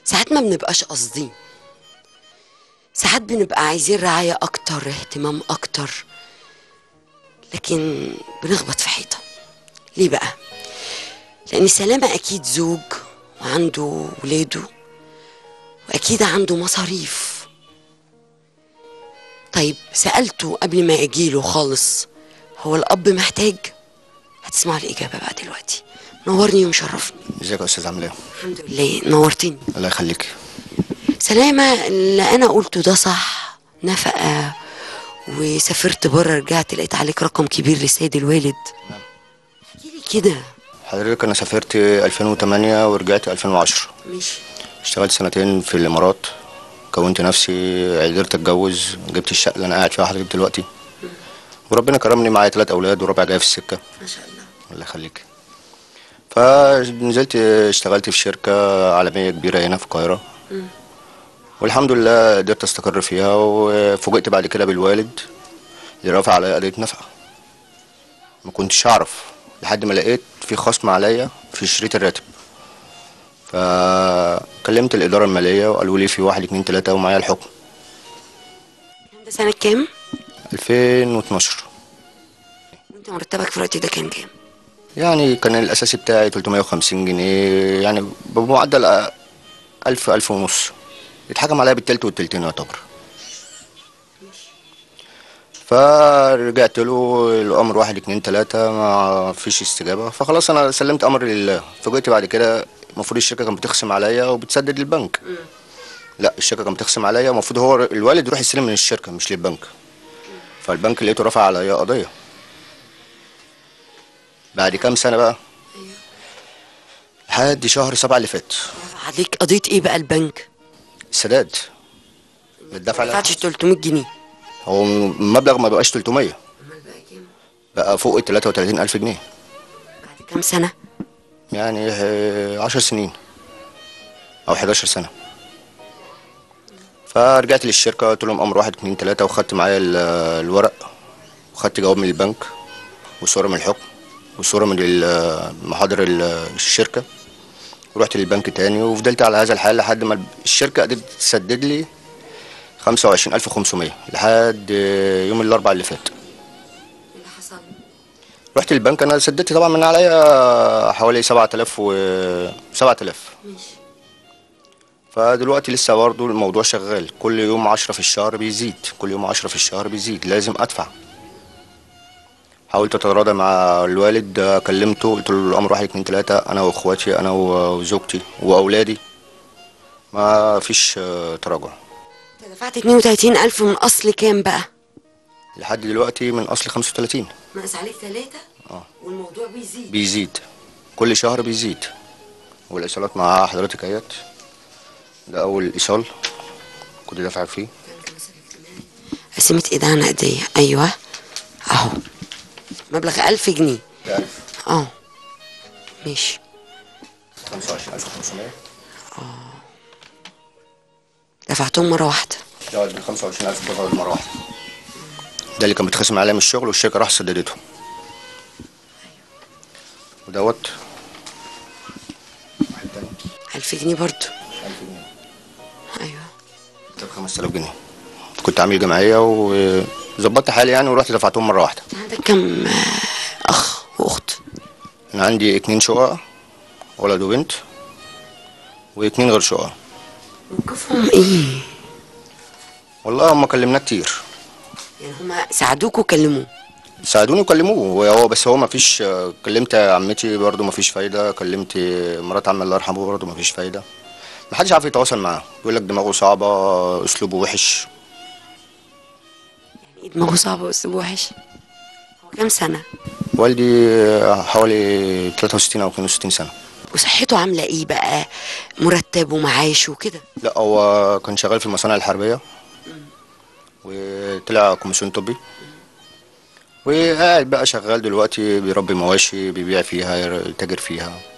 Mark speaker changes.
Speaker 1: ساعات ما بنبقاش قاصدين ساعات بنبقى عايزين رعاية أكتر اهتمام أكتر لكن بنخبط في حيطة ليه بقى؟ لأن سلامة أكيد زوج وعنده ولاده وأكيد عنده مصاريف طيب سألته قبل ما أجيله خالص هو الأب محتاج؟ هتسمعوا الإجابة بقى دلوقتي نورني ومشرفني
Speaker 2: ازيك يا استاذ عامل ايه؟
Speaker 1: الحمد لله نورتني
Speaker 2: الله يخليك
Speaker 1: سلامة اللي أنا قلته ده صح نفقة وسافرت بره رجعت لقيت عليك رقم كبير لسيد الوالد احكي لي كده
Speaker 2: حضرتك انا سافرت 2008 ورجعت 2010
Speaker 1: ماشي
Speaker 2: اشتغلت سنتين في الامارات كونت نفسي قدرت اتجوز جبت الشقه اللي انا قاعد فيها حضرتك دلوقتي وربنا كرمني معايا ثلاث اولاد ورابع جاي في السكه
Speaker 1: ما شاء الله
Speaker 2: الله يخليك فنزلت اشتغلت في شركه عالميه كبيره هنا في القاهره والحمد لله قدرت استقر فيها وفوجئت بعد كده بالوالد اللي رافع عليا قضيه نفقه ما كنتش اعرف لحد ما لقيت في خصم عليا في شريط الراتب فكلمت الاداره الماليه وقالوا لي في واحد اتنين تلاته ومعايا الحكم
Speaker 1: ده سنة كام؟
Speaker 2: 2012
Speaker 1: وانت مرتبك في الوقت ده كان كام؟
Speaker 2: يعني كان الاساسي بتاعي 350 جنيه يعني بمعدل 1000 1000 ونص اتحكم عليا بالتلت والتلتين يعتبر فرجعت له الامر واحد اتنين تلاته ما فيش استجابه فخلاص انا سلمت امري لله فوجئت بعد كده المفروض الشركه كانت بتخصم عليا وبتسدد للبنك لا الشركه كانت بتخصم عليا المفروض هو الوالد يروح يستلم من الشركه مش للبنك فالبنك لقيته رفع عليا قضيه بعد كام سنه بقى لحد شهر سبعة اللي فات
Speaker 1: رفع عليك قضية ايه بقى البنك؟
Speaker 2: السداد الدفع
Speaker 1: ما دفعتش 300 جنيه
Speaker 2: هو المبلغ ما بقاش 300
Speaker 1: امال بقى كام؟
Speaker 2: بقى فوق ال 33 ألف جنيه
Speaker 1: بعد كام سنة؟
Speaker 2: يعني آه، 10 سنين أو 11 سنة فرجعت للشركة قلت لهم أمر واحد اتنين تلاتة وخدت معايا ال- الورق وخدت جواب من البنك وصورة من الحكم وصورة من ال- محاضر ال- الشركة ورحت للبنك تاني وفضلت على هذا الحال لحد ما الشركة قدرت تسدد لي 25500 لحد آه، يوم الأربعاء اللي فات
Speaker 1: اللي حصل
Speaker 2: رحت البنك انا سددت طبعا من عليا حوالي 7000 و 7000
Speaker 1: ماشي
Speaker 2: فدلوقتي لسه برضه الموضوع شغال كل يوم 10 في الشهر بيزيد كل يوم 10 في الشهر بيزيد لازم ادفع حاولت اتراضى مع الوالد كلمته قلت له الامر واحد اتنين تلاته انا واخواتي انا وزوجتي واولادي ما فيش آه، تراجع
Speaker 1: انت دفعت 32000 من أصل كام بقى؟
Speaker 2: لحد دلوقتي من اصل 35
Speaker 1: ناقص عليك ثلاثة
Speaker 2: اه
Speaker 1: والموضوع بيزيد
Speaker 2: بيزيد كل شهر بيزيد والايصالات مع حضرتك اهيت ده اول ايصال كنت دافع فيه
Speaker 1: قسمة ايدها نقدية ايوه اهو مبلغ ألف جنيه
Speaker 2: ده
Speaker 1: اه ماشي
Speaker 2: 25500
Speaker 1: دفعتهم مرة واحدة
Speaker 2: ده ال 25000 دفعوا مره واحده ده اللي كان بيتخصم عليا من الشغل والشركه راح سددته ودوت واحد تاني
Speaker 1: ألف جنيه برضو
Speaker 2: 1000 جنيه
Speaker 1: ايوه
Speaker 2: ده ب 5000 جنيه كنت عامل جمعيه وظبطت حالي يعني ورحت دفعتهم مره واحده
Speaker 1: انت عندك كم آه، اخ واخت
Speaker 2: انا عندي اتنين شقق ولد وبنت واتنين غير شقق
Speaker 1: موقفهم ايه
Speaker 2: والله هم كلمناه كتير
Speaker 1: يعني هما ساعدوك وكلموه
Speaker 2: ساعدوني وكلموه هو بس هو ما فيش كلمت عمتي برضو ما فيش فايده كلمت مرات عمي الله يرحمه برضو ما فيش فايده ما حدش عارف يتواصل معاه بيقول لك دماغه صعبه اسلوبه وحش
Speaker 1: يعني دماغه صعبة واسلوبه وحش هو كام سنة
Speaker 2: والدي حوالي 63 او 62 سنه
Speaker 1: وصحته عاملة ايه بقى مرتب ومعاش وكده
Speaker 2: لا هو كان شغال في المصانع الحربيه وطلع كوميسيون طبي وقاعد بقى شغال دلوقتي بيربي مواشي بيبيع فيها يتاجر فيها